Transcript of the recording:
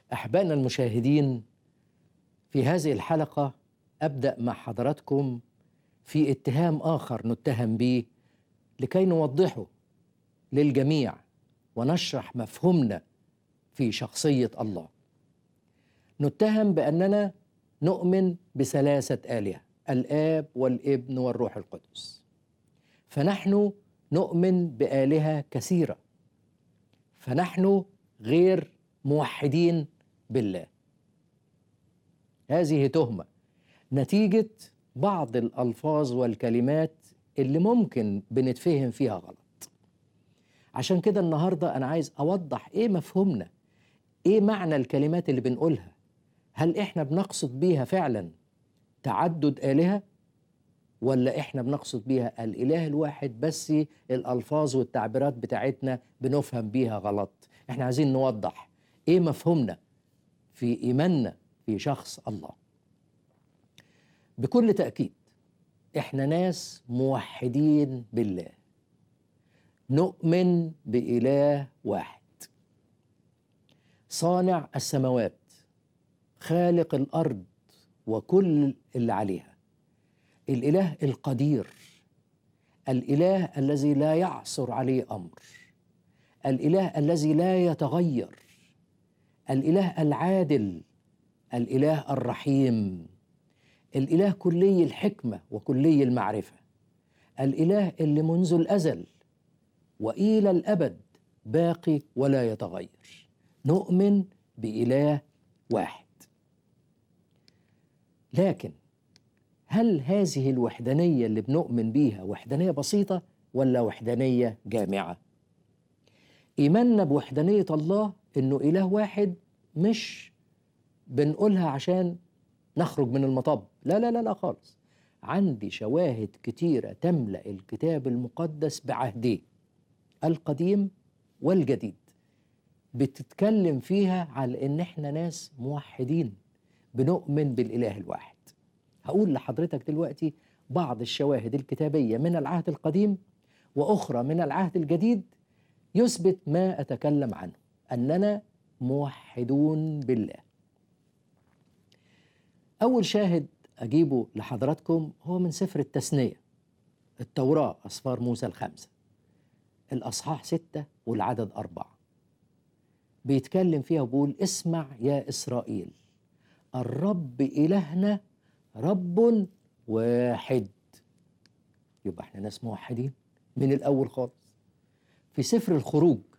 أحبائنا المشاهدين في هذه الحلقة أبدأ مع حضراتكم في اتهام آخر نتهم به لكي نوضحه للجميع ونشرح مفهومنا في شخصية الله نتهم بأننا نؤمن بثلاثة آلهة الآب والابن والروح القدس فنحن نؤمن بآلهة كثيرة فنحن غير موحدين بالله هذه تهمة نتيجة بعض الألفاظ والكلمات اللي ممكن بنتفهم فيها غلط عشان كده النهاردة أنا عايز أوضح إيه مفهومنا إيه معنى الكلمات اللي بنقولها هل إحنا بنقصد بيها فعلا تعدد آلهة ولا إحنا بنقصد بيها الإله الواحد بس الألفاظ والتعبيرات بتاعتنا بنفهم بيها غلط إحنا عايزين نوضح إيه مفهومنا في إيماننا في شخص الله بكل تأكيد إحنا ناس موحدين بالله نؤمن بإله واحد صانع السماوات خالق الأرض وكل اللي عليها الإله القدير الإله الذي لا يعصر عليه أمر الإله الذي لا يتغير الإله العادل الإله الرحيم الإله كلي الحكمة وكلي المعرفة الإله اللي منذ الأزل وإلى الأبد باقي ولا يتغير نؤمن بإله واحد لكن هل هذه الوحدانية اللي بنؤمن بيها وحدانية بسيطة ولا وحدانية جامعة؟ إيماننا بوحدانية الله إنه إله واحد مش بنقولها عشان نخرج من المطب لا لا لا لا خالص عندي شواهد كتيرة تملأ الكتاب المقدس بعهديه القديم والجديد بتتكلم فيها على ان احنا ناس موحدين بنؤمن بالاله الواحد هقول لحضرتك دلوقتي بعض الشواهد الكتابيه من العهد القديم واخرى من العهد الجديد يثبت ما اتكلم عنه اننا موحدون بالله اول شاهد اجيبه لحضراتكم هو من سفر التثنيه التوراه اسفار موسى الخمسه الاصحاح سته والعدد اربعه بيتكلم فيها وبيقول اسمع يا اسرائيل الرب الهنا رب واحد يبقى احنا ناس موحدين من الاول خالص في سفر الخروج